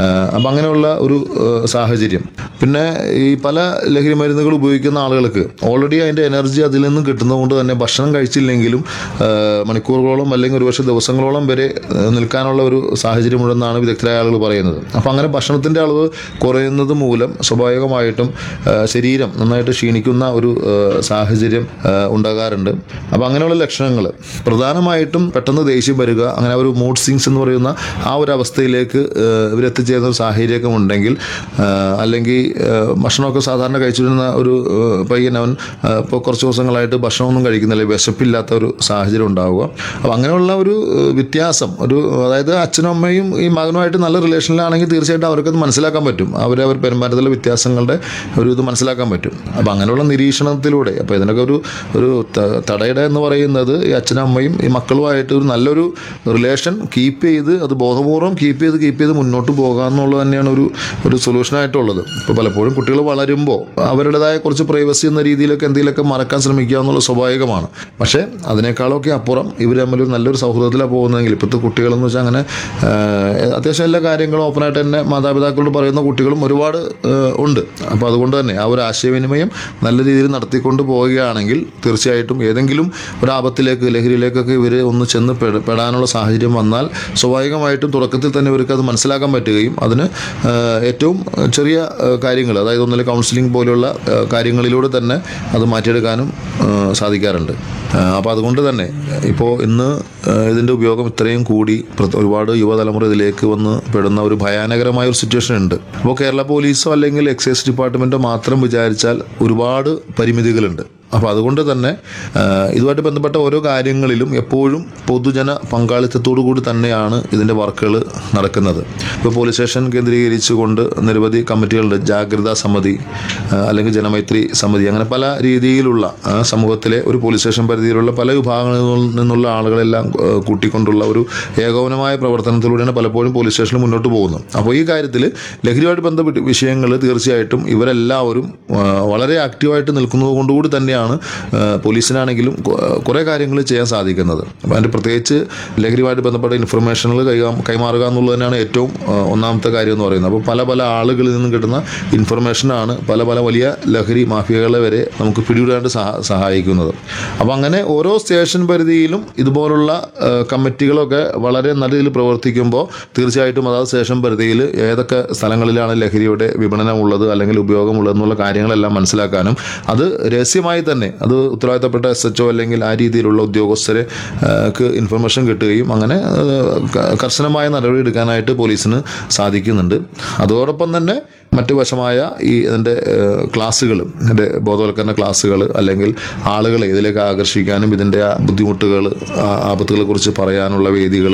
അപ്പം അങ്ങനെയുള്ള ഒരു ആ, സാഹചര്യം പിന്നെ ഈ പല ലഹരി മരുന്നുകൾ ഉപയോഗിക്കുന്ന ആളുകൾക്ക് ഓൾറെഡി അതിൻ്റെ എനർജി അതിൽ നിന്ന് കിട്ടുന്നതുകൊണ്ട് തന്നെ ഭക്ഷണം കഴിച്ചില്ലെങ്കിലും ആ, മണിക്കൂറുകളോളം അല്ലെങ്കിൽ ഒരുപക്ഷെ ദിവസങ്ങളോളം വരെ ആ, നിൽക്കാനുള്ള ഒരു സാഹചര്യമുണ്ടെന്നാണ് വിദഗ്ധരായ ആളുകൾ പറയുന്നത് അപ്പോൾ അങ്ങനെ ഭക്ഷണത്തിൻ്റെ അളവ് കുറയുന്നത് മൂലം സ്വാഭാവികമായിട്ടും ആ, ശരീരം നന്നായിട്ട് ക്ഷീണിക്കുന്ന ഒരു ആ, സാഹചര്യം ആ, ഉണ്ടാകാറുണ്ട് അപ്പോൾ അങ്ങനെയുള്ള ലക്ഷണങ്ങൾ പ്രധാനമായിട്ടും പെട്ടെന്ന് ദേഷ്യം വരിക അങ്ങനെ ഒരു മൂഡ് സ്വിങ്സ് എന്ന് പറയുന്ന ആ ഒരു അവസ്ഥയിലേക്ക് ആ, ഇവരെത്തിച്ചേരുന്ന ഒരു സാഹചര്യമൊക്കെ ഉണ്ടെങ്കിൽ ആ, അല്ലെങ്കിൽ ആ, ഭക്ഷണമൊക്കെ സാധാരണ കഴിച്ചിരുന്ന ഒരു ആ, പയ്യൻ അവൻ ആ, ഇപ്പോൾ കുറച്ച് ദിവസങ്ങളായിട്ട് ഭക്ഷണമൊന്നും കഴിക്കുന്നില്ല വിശപ്പില്ലാത്ത ഒരു സാഹചര്യം ഉണ്ടാവുക അപ്പോൾ അങ്ങനെയുള്ള ഒരു ആ, വ്യത്യാസം ഒരു അതായത് അച്ഛനും അമ്മയും ഈ മകനുമായിട്ട് നല്ല റിലേഷനിലാണെങ്കിൽ തീർച്ചയായിട്ടും അവർക്കത് മനസ്സിലാക്കാൻ പറ്റും അവർ അവർ പെരുമാറ്റത്തിലെ വ്യത്യാസങ്ങളുടെ ഒരു ഇത് മനസ്സിലാക്കാൻ പറ്റും അപ്പോൾ അങ്ങനെയുള്ള നിരീക്ഷണത്തിലൂടെ അപ്പോൾ ഇതിനൊക്കെ ഒരു ഒരു ത- തടയിട എന്ന് പറയുന്നത് ഈ അച്ഛനും അമ്മയും ഈ മക്കളുമായിട്ട് ഒരു നല്ലൊരു റിലേഷൻ കീപ്പ് ചെയ്ത് അത് ബോധപൂർവ്വം കീപ്പ് ചെയ്ത് കീപ്പ് ചെയ്ത് മുന്നോട്ട് പോകുക എന്നുള്ളത് തന്നെയാണ് ഒരു ഒരു സൊല്യൂഷനായിട്ടുള്ളത് ഇപ്പോൾ പലപ്പോഴും കുട്ടികൾ വളരുമ്പോൾ അവരുടേതായ കുറച്ച് പ്രൈവസി എന്ന രീതിയിലൊക്കെ എന്തെങ്കിലുമൊക്കെ മറക്കാൻ ശ്രമിക്കുക എന്നുള്ളത് സ്വാഭാവികമാണ് പക്ഷേ അതിനേക്കാളൊക്കെ അപ്പുറം ഇവർ തമ്മിൽ നല്ലൊരു സൗഹൃദത്തിലാണ് പോകുന്നതെങ്കിൽ ഇപ്പോഴത്തെ കുട്ടികളെന്ന് വെച്ചാൽ അങ്ങനെ ആ, അത്യാവശ്യം എല്ലാ കാര്യങ്ങളും ഓപ്പണായിട്ട് തന്നെ മാതാപിതാക്കളോട് പറയുന്ന കുട്ടികളും ഒരുപാട് ആ, ഉണ്ട് അപ്പോൾ അതുകൊണ്ട് തന്നെ ആ ഒരു ആശയവിനിമയം നല്ല രീതിയിൽ നടത്തിക്കൊണ്ട് പോവുകയാണെങ്കിൽ തീർച്ചയായിട്ടും ഏതെങ്കിലും ഒരു ആപത്തിലേക്ക് ലഹരിയിലേക്കൊക്കെ ഇവർ ഒന്ന് ചെന്ന് പെട- പെടാനുള്ള സാഹചര്യം വന്നാൽ സ്വാഭാവികമായിട്ടും തുടക്കത്തിൽ തന്നെ ഇവർക്ക് അത് മനസ്സിലാക്കാൻ പറ്റുകയും അതിന് ആ, ഏറ്റവും ചെറിയ കാര്യങ്ങൾ അതായത് ഒന്നിലെ കൗൺസിലിംഗ് പോലെയുള്ള ആ, കാര്യങ്ങളിലൂടെ തന്നെ അത് മാറ്റിയെടുക്കാനും ആ, സാധിക്കാറുണ്ട് അപ്പോൾ അതുകൊണ്ട് തന്നെ ഇപ്പോൾ ഇന്ന് ആ, ഇതിൻ്റെ ഉപയോഗം ഇത്രയും കൂടി പ്ര- ഒരുപാട് യുവതലമുറ ഇതിലേക്ക് വന്ന് പെടുന്ന ഒരു ഭയാനകരമായ ഒരു സിറ്റുവേഷൻ ഉണ്ട് അപ്പോൾ കേരള പോലീസോ അല്ലെങ്കിൽ എക്സൈസ് ഡിപ്പാർട്ട്മെൻറ്റോ മാത്രം വിചാരിച്ചാൽ ഒരുപാട് പരിമിതികളുണ്ട് അപ്പോൾ അതുകൊണ്ട് തന്നെ ആ, ഇതുമായിട്ട് ബന്ധപ്പെട്ട ഓരോ കാര്യങ്ങളിലും എപ്പോഴും പൊതുജന പങ്കാളിത്തത്തോടു കൂടി തന്നെയാണ് ഇതിൻ്റെ വർക്കുകൾ നടക്കുന്നത് ഇപ്പോൾ പോലീസ് സ്റ്റേഷൻ കേന്ദ്രീകരിച്ചുകൊണ്ട് നിരവധി കമ്മിറ്റികളുണ്ട് ജാഗ്രതാ സമിതി ആ, അല്ലെങ്കിൽ ജനമൈത്രി സമിതി അങ്ങനെ പല രീതിയിലുള്ള ആ, സമൂഹത്തിലെ ഒരു പോലീസ് സ്റ്റേഷൻ പരിധിയിലുള്ള പല വിഭാഗങ്ങളിൽ നിന്നുള്ള ആളുകളെല്ലാം ആ, കൂട്ടിക്കൊണ്ടുള്ള ഒരു ഏകോപനമായ പ്രവർത്തനത്തിലൂടെയാണ് പലപ്പോഴും പോലീസ് സ്റ്റേഷനിൽ മുന്നോട്ട് പോകുന്നത് അപ്പോൾ ഈ കാര്യത്തിൽ ലഹരിയുമായിട്ട് ബന്ധപ്പെട്ട വിഷയങ്ങൾ തീർച്ചയായിട്ടും ഇവരെല്ലാവരും ആ, വളരെ ആക്റ്റീവായിട്ട് നിൽക്കുന്നത് കൊണ്ടുകൂടി തന്നെയാണ് ആ, പോലീസിനാണെങ്കിലും കൊ- കുറേ കാര്യങ്ങൾ ചെയ്യാൻ സാധിക്കുന്നത് അപ്പോൾ അതിൻ്റെ പ്രത്യേകിച്ച് ലഹരിയുമായിട്ട് ബന്ധപ്പെട്ട ഇൻഫർമേഷനുകൾ കൈകാ കൈമാറുക എന്നുള്ളത് തന്നെയാണ് ഏറ്റവും ആ, ഒന്നാമത്തെ കാര്യം എന്ന് പറയുന്നത് അപ്പോൾ പല പല ആളുകളിൽ നിന്നും കിട്ടുന്ന ഇൻഫർമേഷനാണ് പല പല വലിയ ലഹരി മാഫിയകളെ വരെ നമുക്ക് പിടികൂടാണ്ട് സഹ- സഹായിക്കുന്നത് അപ്പോൾ അങ്ങനെ ഓരോ സ്റ്റേഷൻ പരിധിയിലും ഇതുപോലുള്ള ആ, കമ്മിറ്റികളൊക്കെ വളരെ നല്ല രീതിയിൽ പ്രവർത്തിക്കുമ്പോൾ തീർച്ചയായിട്ടും അതാത് സ്റ്റേഷൻ പരിധിയിൽ ഏതൊക്കെ സ്ഥലങ്ങളിലാണ് ലഹരിയുടെ വിപണനമുള്ളത് അല്ലെങ്കിൽ ഉപയോഗമുള്ളത് എന്നുള്ള കാര്യങ്ങളെല്ലാം മനസ്സിലാക്കാനും അത് രഹസ്യമായി തന്നെ അത് ഉത്തരവാദിത്തപ്പെട്ട എസ് എച്ച് അല്ലെങ്കിൽ ആ രീതിയിലുള്ള ഉദ്യോഗസ്ഥരെ ആ, ക്ക് ഇൻഫർമേഷൻ കിട്ടുകയും അങ്ങനെ ആ, ക- കർശനമായ നടപടി എടുക്കാനായിട്ട് പോലീസിന് സാധിക്കുന്നുണ്ട് അതോടൊപ്പം തന്നെ മറ്റു വശമായ ഈ ഇതിൻ്റെ ക്ലാസ്സുകൾ ഇതിൻ്റെ ബോധവൽക്കരണ ക്ലാസ്സുകൾ അല്ലെങ്കിൽ ആളുകളെ ഇതിലേക്ക് ആകർഷിക്കാനും ഇതിൻ്റെ ആ ബുദ്ധിമുട്ടുകൾ ആ- ആപത്തുകളെ കുറിച്ച് പറയാനുള്ള വേദികൾ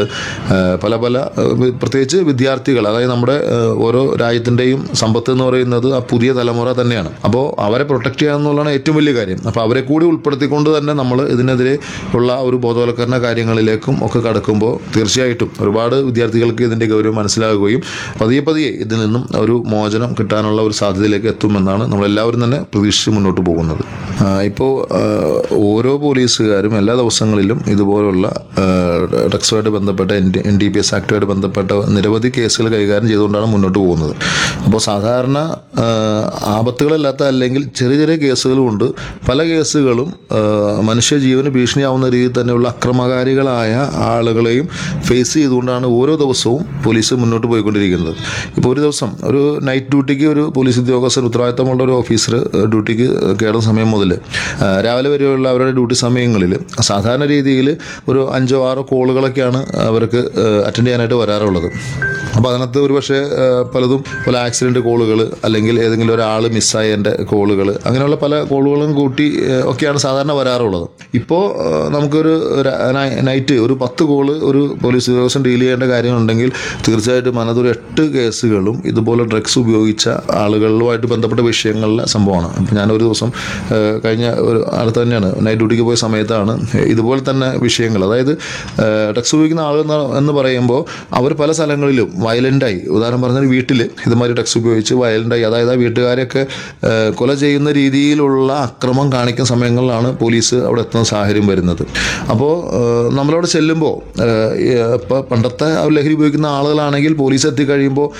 പല പല ആ, വി- പ്രത്യേകിച്ച് വിദ്യാർത്ഥികൾ അതായത് നമ്മുടെ ആ, ഓരോ രാജ്യത്തിൻ്റെയും സമ്പത്ത് എന്ന് പറയുന്നത് ആ പുതിയ തലമുറ തന്നെയാണ് അപ്പോൾ അവരെ പ്രൊട്ടക്ട് ചെയ്യുക എന്നുള്ളതാണ് ഏറ്റവും വലിയ കാര്യം അപ്പോൾ അവരെ കൂടി ഉൾപ്പെടുത്തിക്കൊണ്ട് തന്നെ നമ്മൾ ഇതിനെതിരെ ഉള്ള ഒരു ബോധവൽക്കരണ കാര്യങ്ങളിലേക്കും ഒക്കെ കടക്കുമ്പോൾ തീർച്ചയായിട്ടും ഒരുപാട് വിദ്യാർത്ഥികൾക്ക് ഇതിൻ്റെ ഗൗരവം മനസ്സിലാകുകയും പതിയെ പതിയെ ഇതിൽ നിന്നും ഒരു മോചനം കിട്ടാനുള്ള ഒരു സാധ്യതയിലേക്ക് എത്തുമെന്നാണ് നമ്മളെല്ലാവരും തന്നെ പ്രതീക്ഷിച്ച് മുന്നോട്ട് പോകുന്നത് ഇപ്പോൾ ഓരോ പോലീസുകാരും എല്ലാ ദിവസങ്ങളിലും ഇതുപോലുള്ള ഡ്രഗ്സുമായിട്ട് ബന്ധപ്പെട്ട എൻ ഡി പി എസ് ആക്ടുമായിട്ട് ബന്ധപ്പെട്ട നിരവധി കേസുകൾ കൈകാര്യം ചെയ്തുകൊണ്ടാണ് മുന്നോട്ട് പോകുന്നത് അപ്പോൾ സാധാരണ ആ, ആപത്തുകളില്ലാത്ത അല്ലെങ്കിൽ ചെറിയ ചെറിയ കേസുകളുമുണ്ട് പല കേസുകളും ആ, മനുഷ്യജീവന് ഭീഷണിയാവുന്ന രീതിയിൽ തന്നെയുള്ള അക്രമകാരികളായ ആളുകളെയും ഫേസ് ചെയ്തുകൊണ്ടാണ് ഓരോ ദിവസവും പോലീസ് മുന്നോട്ട് പോയിക്കൊണ്ടിരിക്കുന്നത് ഇപ്പോൾ ഒരു ദിവസം ഒരു നൈറ്റ് ഡ്യൂട്ടിക്ക് ഒരു പോലീസ് ഉദ്യോഗസ്ഥൻ ഉത്തരവാദിത്തമുള്ള ഒരു ഓഫീസർ ഡ്യൂട്ടിക്ക് കയറുന്ന സമയം മുതൽ ആ, രാവിലെ വരെയുള്ള അവരുടെ ഡ്യൂട്ടി സമയങ്ങളിൽ സാധാരണ രീതിയിൽ ഒരു അഞ്ചോ ആറോ കോളുകളൊക്കെയാണ് അവർക്ക് അറ്റൻഡ് ചെയ്യാനായിട്ട് വരാറുള്ളത് അപ്പോൾ അതിനകത്ത് ഒരു പക്ഷേ പലതും പല ആക്സിഡൻറ്റ് കോളുകൾ അല്ലെങ്കിൽ ഏതെങ്കിലും ഒരാൾ മിസ്സായതിൻ്റെ കോളുകൾ അങ്ങനെയുള്ള പല കോളുകളും കൂട്ടി ആ, ഒക്കെയാണ് സാധാരണ വരാറുള്ളത് ഇപ്പോൾ ആ, നമുക്കൊരു ര- നൈ- നൈറ്റ് ഒരു പത്ത് കോള് ഒരു പോലീസ് ഉദ്യോഗസ്ഥൻ ഡീൽ ചെയ്യേണ്ട കാര്യമുണ്ടെങ്കിൽ തീർച്ചയായിട്ടും അതിനകത്തൊരു എട്ട് കേസുകളും ഇതുപോലെ ഡ്രഗ്സ് ഉപയോഗിച്ച ആളുകളുമായിട്ട് ബന്ധപ്പെട്ട വിഷയങ്ങളിലെ സംഭവമാണ് അപ്പോൾ ഞാനൊരു ദിവസം ആ, കഴിഞ്ഞ ഒരു അടുത്ത് തന്നെയാണ് നൈറ്റ് ഡ്യൂട്ടിക്ക് പോയ സമയത്താണ് ഇതുപോലെ തന്നെ വിഷയങ്ങൾ അതായത് ഡ്രഗ്സ് ഉപയോഗിക്കുന്ന ആളുകൾ എന്ന് എന്ന് പറയുമ്പോൾ അവർ പല സ്ഥലങ്ങളിലും വയലൻ്റായി ഉദാഹരണം പറഞ്ഞാൽ വീട്ടിൽ ഇതുമാതിരി ഡ്രഗ്സ് ഉപയോഗിച്ച് വയലൻ്റായി അതായത് ആ വീട്ടുകാരെയൊക്കെ ആ, കൊല ചെയ്യുന്ന രീതിയിലുള്ള അക്രമം കാണിക്കുന്ന സമയങ്ങളിലാണ് പോലീസ് അവിടെ എത്തുന്ന സാഹചര്യം വരുന്നത് അപ്പോൾ നമ്മളവിടെ ചെല്ലുമ്പോൾ ഇപ്പോൾ പണ്ടത്തെ ആ ലഹരി ഉപയോഗിക്കുന്ന ആളുകളാണെങ്കിൽ പോലീസ് എത്തിക്കഴിയുമ്പോൾ